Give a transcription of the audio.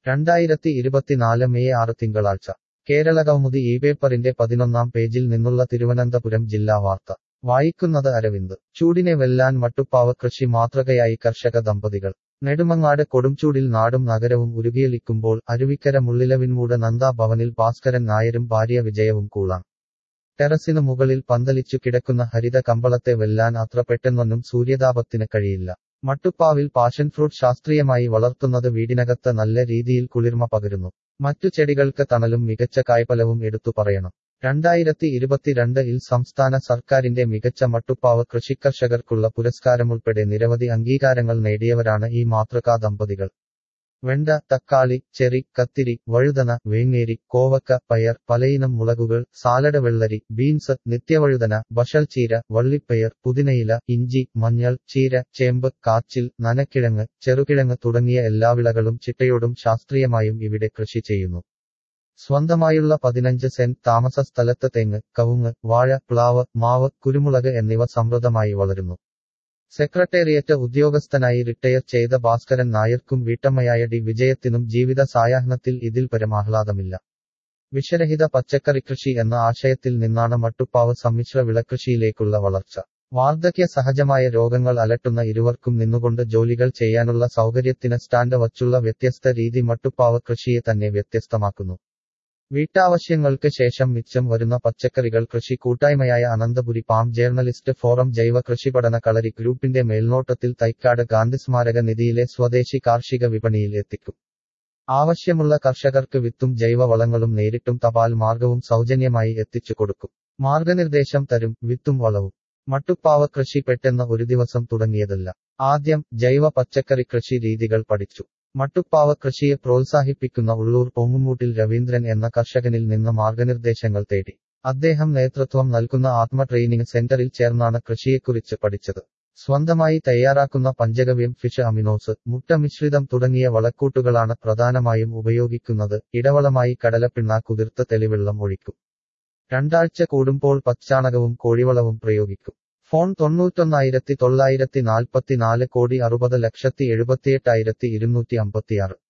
രണ്ടായിരത്തി ഇരുപത്തിനാല് മെയ് ആറ് തിങ്കളാഴ്ച കേരള കൗമുദി ഈ പേപ്പറിന്റെ പതിനൊന്നാം പേജിൽ നിന്നുള്ള തിരുവനന്തപുരം ജില്ലാ വാർത്ത വായിക്കുന്നത് അരവിന്ദ് ചൂടിനെ വെല്ലാൻ മട്ടുപ്പാവ കൃഷി മാതൃകയായി കർഷക ദമ്പതികൾ നെടുമങ്ങാട് കൊടുംചൂടിൽ നാടും നഗരവും ഉരുകിയൊലിക്കുമ്പോൾ അരുവിക്കര മുള്ളിലവിൻമൂട് നന്ദാ ഭവനിൽ ഭാസ്കരൻ നായരും ഭാര്യ വിജയവും കൂളാം ടെറസിനു മുകളിൽ പന്തലിച്ചു കിടക്കുന്ന ഹരിത കമ്പളത്തെ വെല്ലാൻ അത്ര പെട്ടെന്നൊന്നും സൂര്യതാപത്തിന് കഴിയില്ല മട്ടുപ്പാവിൽ പാഷൻ ഫ്രൂട്ട് ശാസ്ത്രീയമായി വളർത്തുന്നത് വീടിനകത്ത് നല്ല രീതിയിൽ കുളിർമ പകരുന്നു മറ്റു ചെടികൾക്ക് തണലും മികച്ച കായ്ഫലവും എടുത്തു പറയണം രണ്ടായിരത്തി ഇരുപത്തിരണ്ട് ഇൽ സംസ്ഥാന സർക്കാരിന്റെ മികച്ച മട്ടുപ്പാവ് കൃഷിക്കർഷകർക്കുള്ള പുരസ്കാരമുൾപ്പെടെ നിരവധി അംഗീകാരങ്ങൾ നേടിയവരാണ് ഈ മാതൃകാ ദമ്പതികൾ വെണ്ട തക്കാളി ചെറി കത്തിരി വഴുതന വേങ്ങേരി കോവക്ക പയർ പലയിനം മുളകുകൾ സാലഡ് വെള്ളരി ബീൻസ് നിത്യവഴുതന ബഷൽ ചീര വള്ളിപ്പയർ പുതിനയില ഇഞ്ചി മഞ്ഞൾ ചീര ചേമ്പ് കാച്ചിൽ നനക്കിഴങ്ങ് ചെറുകിഴങ്ങ് തുടങ്ങിയ എല്ലാ വിളകളും ചിട്ടയോടും ശാസ്ത്രീയമായും ഇവിടെ കൃഷി ചെയ്യുന്നു സ്വന്തമായുള്ള പതിനഞ്ച് സെന്റ് താമസ സ്ഥലത്ത് തെങ്ങ് കവുങ്ങ് വാഴ പ്ലാവ് മാവ് കുരുമുളക് എന്നിവ സമൃദ്ധമായി വളരുന്നു സെക്രട്ടേറിയറ്റ് ഉദ്യോഗസ്ഥനായി റിട്ടയർ ചെയ്ത ഭാസ്കരൻ നായർക്കും വീട്ടമ്മയായ ഡി വിജയത്തിനും ജീവിത സായാഹ്നത്തിൽ ഇതിൽ പരമാഹ്ലാദമില്ല വിഷരഹിത പച്ചക്കറി കൃഷി എന്ന ആശയത്തിൽ നിന്നാണ് മട്ടുപ്പാവ് സമ്മിശ്ര വിളകൃഷിയിലേക്കുള്ള വളർച്ച വാർദ്ധക്യ സഹജമായ രോഗങ്ങൾ അലട്ടുന്ന ഇരുവർക്കും നിന്നുകൊണ്ട് ജോലികൾ ചെയ്യാനുള്ള സൗകര്യത്തിന് സ്റ്റാൻഡ് വച്ചുള്ള വ്യത്യസ്ത രീതി മട്ടുപ്പാവ് കൃഷിയെ തന്നെ വ്യത്യസ്തമാക്കുന്നു വീട്ടാവശ്യങ്ങൾക്ക് ശേഷം മിച്ചം വരുന്ന പച്ചക്കറികൾ കൃഷി കൂട്ടായ്മയായ അനന്തപുരി പാം ജേർണലിസ്റ്റ് ഫോറം ജൈവ കൃഷിപഠന കളരി ഗ്രൂപ്പിന്റെ മേൽനോട്ടത്തിൽ തൈക്കാട് ഗാന്ധിസ്മാരക നിധിയിലെ സ്വദേശി കാർഷിക വിപണിയിൽ എത്തിക്കും ആവശ്യമുള്ള കർഷകർക്ക് വിത്തും ജൈവ വളങ്ങളും നേരിട്ടും തപാൽ മാർഗവും സൗജന്യമായി എത്തിച്ചു കൊടുക്കും മാർഗനിർദ്ദേശം തരും വിത്തും വളവും മട്ടുപ്പാവ കൃഷി പെട്ടെന്ന് ഒരു ദിവസം തുടങ്ങിയതല്ല ആദ്യം ജൈവ പച്ചക്കറി കൃഷി രീതികൾ പഠിച്ചു മട്ടുപ്പാവ കൃഷിയെ പ്രോത്സാഹിപ്പിക്കുന്ന ഉള്ളൂർ പൊങ്ങുമൂട്ടിൽ രവീന്ദ്രൻ എന്ന കർഷകനിൽ നിന്ന് മാർഗനിർദ്ദേശങ്ങൾ തേടി അദ്ദേഹം നേതൃത്വം നൽകുന്ന ആത്മ ട്രെയിനിങ് സെന്ററിൽ ചേർന്നാണ് കൃഷിയെക്കുറിച്ച് പഠിച്ചത് സ്വന്തമായി തയ്യാറാക്കുന്ന പഞ്ചഗവ്യം ഫിഷ് അമിനോസ് മുട്ട മിശ്രിതം തുടങ്ങിയ വളക്കൂട്ടുകളാണ് പ്രധാനമായും ഉപയോഗിക്കുന്നത് ഇടവളമായി കടലപ്പിണ്ണ കുതിർത്ത തെളിവെള്ളം ഒഴിക്കും രണ്ടാഴ്ച കൂടുമ്പോൾ പച്ചാണകവും കോഴിവളവും പ്രയോഗിക്കും ഫോൺ തൊണ്ണൂറ്റൊന്നായിരത്തി തൊള്ളായിരത്തി നാൽപ്പത്തിനാല് കോടി അറുപത് ലക്ഷത്തി എഴുപത്തിയെട്ടായിരത്തി ഇരുന്നൂറ്റി അമ്പത്തിയാറ്